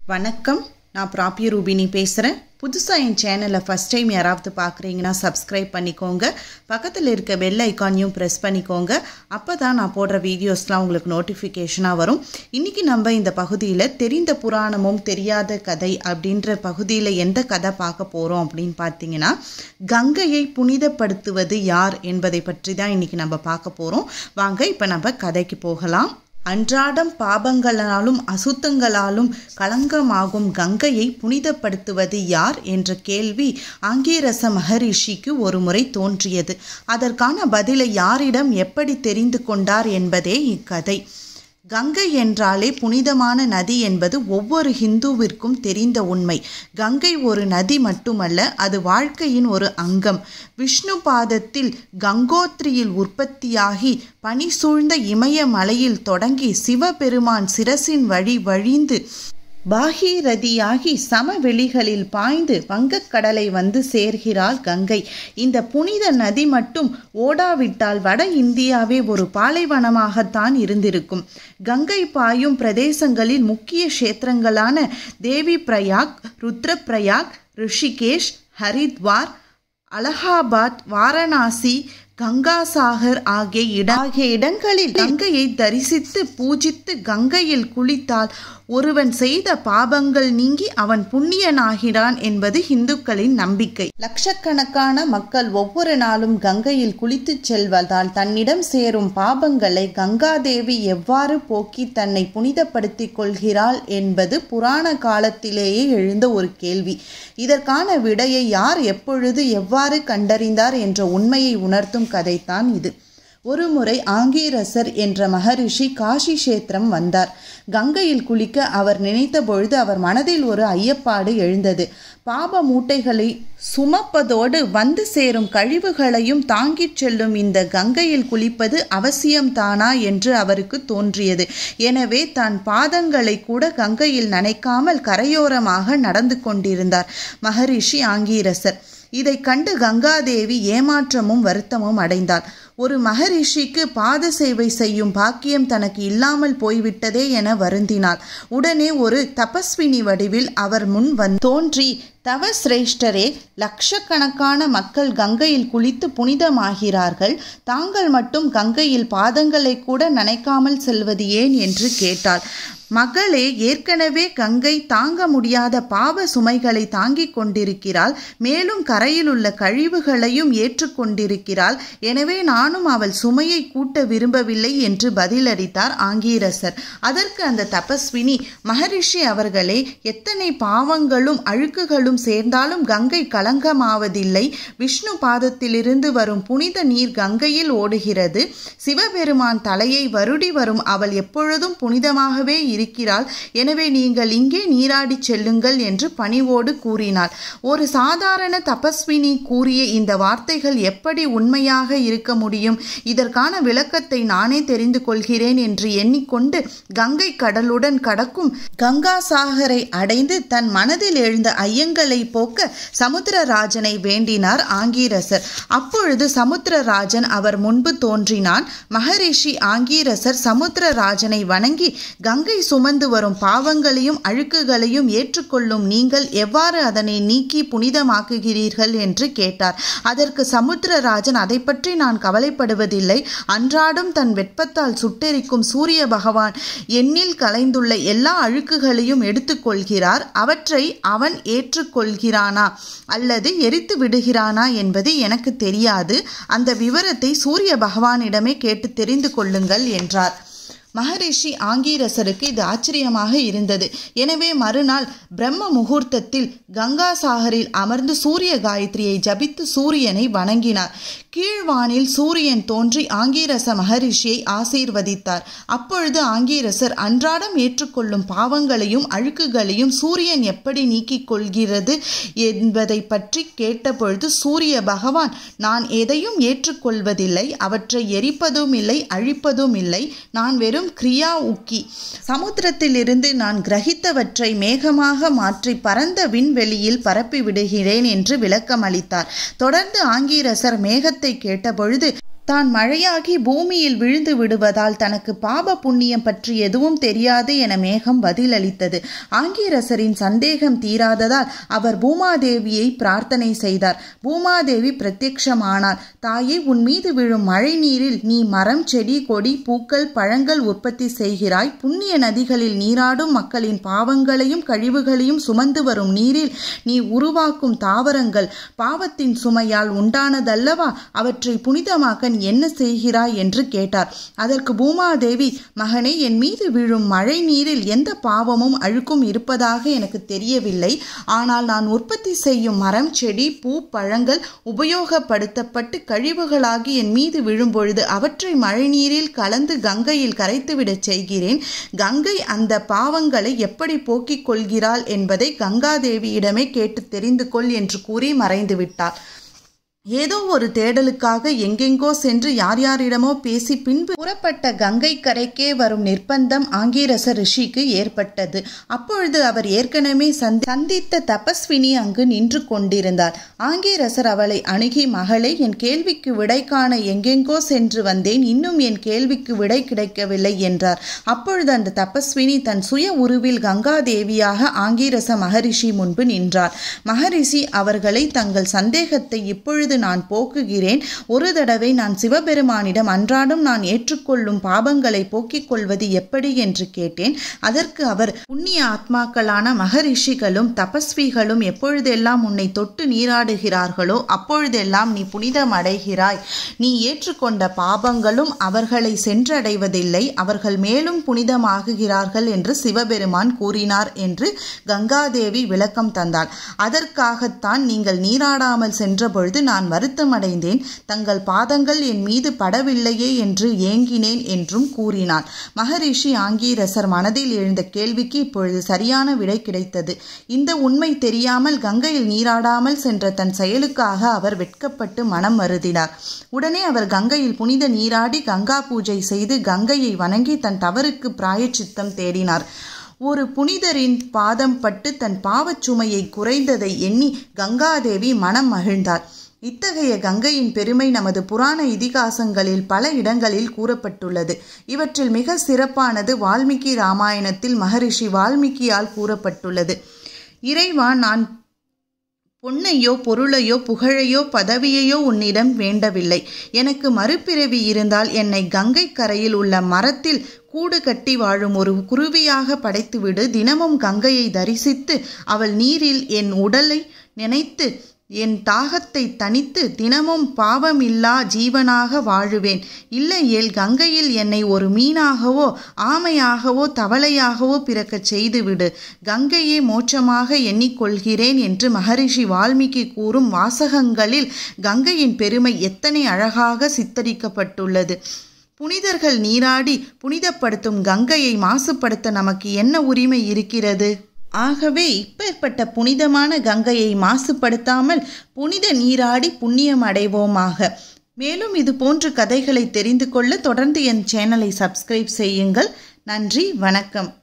வணக்கம் நான் ப்ராப்பிய ரூபினி பேசுகிறேன் புதுசாக என் சேனலை ஃபஸ்ட் டைம் யாராவது பார்க்குறீங்கன்னா சப்ஸ்கிரைப் பண்ணிக்கோங்க பக்கத்தில் இருக்க பெல் ஐக்கானையும் ப்ரெஸ் பண்ணிக்கோங்க அப்போ தான் நான் போடுற வீடியோஸ்லாம் உங்களுக்கு நோட்டிஃபிகேஷனாக வரும் இன்றைக்கி நம்ம இந்த பகுதியில் தெரிந்த புராணமும் தெரியாத கதை அப்படின்ற பகுதியில் எந்த கதை பார்க்க போகிறோம் அப்படின்னு பார்த்தீங்கன்னா கங்கையை புனிதப்படுத்துவது யார் என்பதை பற்றி தான் இன்றைக்கி நம்ம பார்க்க போகிறோம் வாங்க இப்போ நம்ம கதைக்கு போகலாம் அன்றாடம் பாபங்களாலும் அசுத்தங்களாலும் களங்கமாகும் கங்கையை புனிதப்படுத்துவது யார் என்ற கேள்வி ஆங்கீரச மகரிஷிக்கு ஒரு முறை தோன்றியது அதற்கான பதிலை யாரிடம் எப்படி தெரிந்து கொண்டார் என்பதே இக்கதை கங்கை என்றாலே புனிதமான நதி என்பது ஒவ்வொரு ஹிந்துவிற்கும் தெரிந்த உண்மை கங்கை ஒரு நதி மட்டுமல்ல அது வாழ்க்கையின் ஒரு அங்கம் விஷ்ணு பாதத்தில் கங்கோத்ரியில் உற்பத்தியாகி பனி சூழ்ந்த இமய மலையில் தொடங்கி சிவபெருமான் சிரசின் வழி வழிந்து பாகீரதியாகி சமவெளிகளில் பாய்ந்து வங்கக்கடலை வந்து சேர்கிறாள் கங்கை இந்த புனித நதி மட்டும் ஓடாவிட்டால் வட இந்தியாவே ஒரு பாலைவனமாகத்தான் இருந்திருக்கும் கங்கை பாயும் பிரதேசங்களில் முக்கிய க்ஷேத்திரங்களான தேவி பிரயாக் ருத்ரப்பிரயாக் ரிஷிகேஷ் ஹரித்வார் அலகாபாத் வாரணாசி கங்காசாகர் ஆகிய இட ஆகிய இடங்களில் கங்கையை தரிசித்து பூஜித்து கங்கையில் குளித்தால் ஒருவன் செய்த பாபங்கள் நீங்கி அவன் புண்ணியனாகிறான் என்பது இந்துக்களின் நம்பிக்கை லட்சக்கணக்கான மக்கள் ஒவ்வொரு நாளும் கங்கையில் குளித்துச் செல்வதால் தன்னிடம் சேரும் பாபங்களை கங்காதேவி எவ்வாறு போக்கி தன்னை புனிதப்படுத்திக் கொள்கிறாள் என்பது புராண காலத்திலேயே எழுந்த ஒரு கேள்வி இதற்கான விடையை யார் எப்பொழுது எவ்வாறு கண்டறிந்தார் என்ற உண்மையை உணர்த்தும் கதைத்தான் இது ஒருமுறை ஆங்கீரசர் என்ற மகரிஷி காஷி கஷேத்திரம் வந்தார் கங்கையில் குளிக்க அவர் நினைத்த பொழுது அவர் மனதில் ஒரு ஐயப்பாடு எழுந்தது பாப மூட்டைகளை சுமப்பதோடு வந்து சேரும் கழிவுகளையும் தாங்கிச் செல்லும் இந்த கங்கையில் குளிப்பது அவசியம்தானா என்று அவருக்கு தோன்றியது எனவே தன் பாதங்களை கூட கங்கையில் நனைக்காமல் கரையோரமாக நடந்து கொண்டிருந்தார் மகரிஷி ஆங்கீரசர் இதை கண்டு கங்காதேவி ஏமாற்றமும் வருத்தமும் அடைந்தாள் ஒரு மகரிஷிக்கு பாத சேவை செய்யும் பாக்கியம் தனக்கு இல்லாமல் போய்விட்டதே என வருந்தினாள் உடனே ஒரு தபஸ்வினி வடிவில் அவர் முன் வந்து தோன்றி தவ சிரேஷ்டரே லட்சக்கணக்கான மக்கள் கங்கையில் குளித்து புனிதமாகிறார்கள் தாங்கள் மட்டும் கங்கையில் பாதங்களை கூட நனைக்காமல் செல்வது ஏன் என்று கேட்டாள் மகளே ஏற்கனவே கங்கை தாங்க முடியாத பாவ சுமைகளை தாங்கிக் கொண்டிருக்கிறாள் மேலும் கரையில் உள்ள கழிவுகளையும் ஏற்றுக்கொண்டிருக்கிறாள் எனவே நானும் அவள் சுமையை கூட்ட விரும்பவில்லை என்று பதிலளித்தார் ஆங்கீரசர் அதற்கு அந்த தபஸ்வினி மகரிஷி அவர்களே எத்தனை பாவங்களும் அழுக்குகளும் சேர்ந்தாலும் கங்கை கலங்கமாவதில்லை விஷ்ணு பாதத்திலிருந்து வரும் புனித நீர் கங்கையில் ஓடுகிறது சிவபெருமான் தலையை வருடி வரும் அவள் எப்பொழுதும் புனிதமாகவே இருக்கிறாள் எனவே நீங்கள் இங்கே நீராடி செல்லுங்கள் என்று பணிவோடு கூறினாள் ஒரு சாதாரண தபஸ்வினி கூறிய இந்த வார்த்தைகள் எப்படி உண்மையாக இருக்க முடியும் இதற்கான விளக்கத்தை நானே தெரிந்து கொள்கிறேன் என்று எண்ணிக்கொண்டு கங்கை கடலுடன் கடக்கும் கங்கா சாகரை அடைந்து தன் மனதில் எழுந்த ஐயங்களை போக்க சமுத்திரராஜனை வேண்டினார் ஆங்கீரசர் அப்பொழுது சமுத்திரராஜன் அவர் முன்பு தோன்றினான் மகரிஷி ஆங்கீரசர் சமுத்திரராஜனை வணங்கி கங்கை சுமந்து வரும் பாவங்களையும் அழுக்குகளையும் ஏற்றுக்கொள்ளும் நீங்கள் எவ்வாறு அதனை நீக்கி புனிதமாக்குகிறீர்கள் என்று கேட்டார் அதற்கு சமுத்திரராஜன் அதை பற்றி நான் கவலைப்படுவதில்லை அன்றாடம் தன் வெப்பத்தால் சுட்டெரிக்கும் சூரிய பகவான் எண்ணில் கலைந்துள்ள எல்லா அழுக்குகளையும் எடுத்துக்கொள்கிறார் அவற்றை அவன் ஏற்றுக்கொள்கிறானா அல்லது எரித்து விடுகிறானா என்பது எனக்கு தெரியாது அந்த விவரத்தை சூரிய பகவானிடமே கேட்டு தெரிந்து கொள்ளுங்கள் என்றார் மகரிஷி ஆங்கீரசருக்கு இது ஆச்சரியமாக இருந்தது எனவே மறுநாள் பிரம்ம முகூர்த்தத்தில் கங்கா சாகரில் அமர்ந்து சூரிய காயத்ரியை ஜபித்து சூரியனை வணங்கினார் கீழ்வானில் சூரியன் தோன்றி ஆங்கீரச மகரிஷியை ஆசீர்வதித்தார் அப்பொழுது ஆங்கீரசர் அன்றாடம் ஏற்றுக்கொள்ளும் பாவங்களையும் அழுக்குகளையும் சூரியன் எப்படி நீக்கிக் கொள்கிறது என்பதை பற்றி கேட்டபொழுது சூரிய பகவான் நான் எதையும் ஏற்றுக்கொள்வதில்லை அவற்றை எரிப்பதும் இல்லை அழிப்பதும் இல்லை நான் வெறும் கிரியா உக்கி சமுத்திரத்திலிருந்து நான் கிரகித்தவற்றை மேகமாக மாற்றி பரந்த விண்வெளியில் பரப்பி விடுகிறேன் என்று விளக்கம் அளித்தார் தொடர்ந்து ஆங்கீரசர் மேகத்தை கேட்டபொழுது தான் மழையாகி பூமியில் விழுந்து விடுவதால் தனக்கு பாப புண்ணியம் பற்றி எதுவும் தெரியாது என மேகம் பதிலளித்தது ஆங்கிரசரின் சந்தேகம் தீராததால் அவர் பூமாதேவியை பிரார்த்தனை செய்தார் பூமாதேவி பிரத்யக்ஷமானார் தாயே உன் மீது விழும் மழை நீரில் நீ மரம் செடி கொடி பூக்கள் பழங்கள் உற்பத்தி செய்கிறாய் புண்ணிய நதிகளில் நீராடும் மக்களின் பாவங்களையும் கழிவுகளையும் சுமந்து வரும் நீரில் நீ உருவாக்கும் தாவரங்கள் பாவத்தின் சுமையால் உண்டானதல்லவா அவற்றை புனிதமாக்க நீ என்ன செய்கிறாய் என்று கேட்டார் அதற்கு பூமாதேவி மகனே என் மீது விழும் மழை நீரில் எந்த பாவமும் அழுக்கும் இருப்பதாக எனக்கு தெரியவில்லை ஆனால் நான் உற்பத்தி செய்யும் மரம் செடி பூ பழங்கள் உபயோகப்படுத்தப்பட்டு கழிவுகளாகி என் மீது விழும்பொழுது அவற்றை மழைநீரில் கலந்து கங்கையில் கரைத்துவிடச் செய்கிறேன் கங்கை அந்த பாவங்களை எப்படி போக்கிக் கொள்கிறாள் என்பதை கங்காதேவியிடமே கேட்டு தெரிந்து கொள் என்று கூறி மறைந்து விட்டார் ஏதோ ஒரு தேடலுக்காக எங்கெங்கோ சென்று யார் யாரிடமோ பேசி பின்பு புறப்பட்ட கங்கை கரைக்கே வரும் நிர்பந்தம் ஆங்கீரச ரிஷிக்கு ஏற்பட்டது அப்பொழுது அவர் ஏற்கனவே சந்தி சந்தித்த தபஸ்வினி அங்கு நின்று கொண்டிருந்தார் ஆங்கீரசர் அவளை அணுகி மகளே என் கேள்விக்கு விடை காண எங்கெங்கோ சென்று வந்தேன் இன்னும் என் கேள்விக்கு விடை கிடைக்கவில்லை என்றார் அப்பொழுது அந்த தபஸ்வினி தன் சுய உருவில் கங்காதேவியாக ஆங்கீரச மகரிஷி முன்பு நின்றார் மகரிஷி அவர்களை தங்கள் சந்தேகத்தை இப்பொழுது இப்பொழுது நான் போக்குகிறேன் ஒரு தடவை நான் சிவபெருமானிடம் அன்றாடம் நான் ஏற்றுக்கொள்ளும் பாபங்களை போக்கிக் கொள்வது எப்படி என்று கேட்டேன் அதற்கு அவர் புண்ணிய ஆத்மாக்களான மகரிஷிகளும் தபஸ்விகளும் எப்பொழுதெல்லாம் உன்னை தொட்டு நீராடுகிறார்களோ அப்பொழுதெல்லாம் நீ புனிதம் அடைகிறாய் நீ ஏற்றுக்கொண்ட பாபங்களும் அவர்களை சென்றடைவதில்லை அவர்கள் மேலும் புனிதமாகுகிறார்கள் என்று சிவபெருமான் கூறினார் என்று கங்காதேவி விளக்கம் தந்தாள் அதற்காகத்தான் நீங்கள் நீராடாமல் சென்றபொழுது நான் நான் வருத்தமடைந்தேன் தங்கள் பாதங்கள் என் மீது படவில்லையே என்று ஏங்கினேன் என்றும் கூறினார் மகரிஷி ஆங்கீரசர் மனதில் எழுந்த கேள்விக்கு இப்பொழுது சரியான விடை கிடைத்தது இந்த உண்மை தெரியாமல் கங்கையில் நீராடாமல் சென்ற தன் செயலுக்காக அவர் வெட்கப்பட்டு மனம் வருதினார் உடனே அவர் கங்கையில் புனித நீராடி கங்கா பூஜை செய்து கங்கையை வணங்கி தன் தவறுக்கு பிராயச்சித்தம் தேடினார் ஒரு புனிதரின் பாதம் பட்டு தன் பாவச் சுமையை குறைந்ததை எண்ணி கங்காதேவி மனம் மகிழ்ந்தார் இத்தகைய கங்கையின் பெருமை நமது புராண இதிகாசங்களில் பல இடங்களில் கூறப்பட்டுள்ளது இவற்றில் மிக சிறப்பானது வால்மீகி ராமாயணத்தில் மகரிஷி வால்மீகியால் கூறப்பட்டுள்ளது இறைவா நான் பொன்னையோ பொருளையோ புகழையோ பதவியையோ உன்னிடம் வேண்டவில்லை எனக்கு மறுபிறவி இருந்தால் என்னை கங்கை கரையில் உள்ள மரத்தில் கூடு கட்டி வாழும் ஒரு குருவியாக படைத்துவிடு தினமும் கங்கையை தரிசித்து அவள் நீரில் என் உடலை நினைத்து என் தாகத்தை தனித்து தினமும் பாவமில்லா ஜீவனாக வாழுவேன் இல்லையேல் கங்கையில் என்னை ஒரு மீனாகவோ ஆமையாகவோ தவளையாகவோ பிறக்கச் செய்துவிடு கங்கையே மோட்சமாக எண்ணிக்கொள்கிறேன் என்று மகரிஷி வால்மீகி கூறும் வாசகங்களில் கங்கையின் பெருமை எத்தனை அழகாக சித்தரிக்கப்பட்டுள்ளது புனிதர்கள் நீராடி புனிதப்படுத்தும் கங்கையை மாசுபடுத்த நமக்கு என்ன உரிமை இருக்கிறது ஆகவே இப்பேற்பட்ட புனிதமான கங்கையை மாசுபடுத்தாமல் புனித நீராடி புண்ணியம் அடைவோமாக மேலும் இது போன்ற கதைகளை தெரிந்து கொள்ள தொடர்ந்து என் சேனலை சப்ஸ்கிரைப் செய்யுங்கள் நன்றி வணக்கம்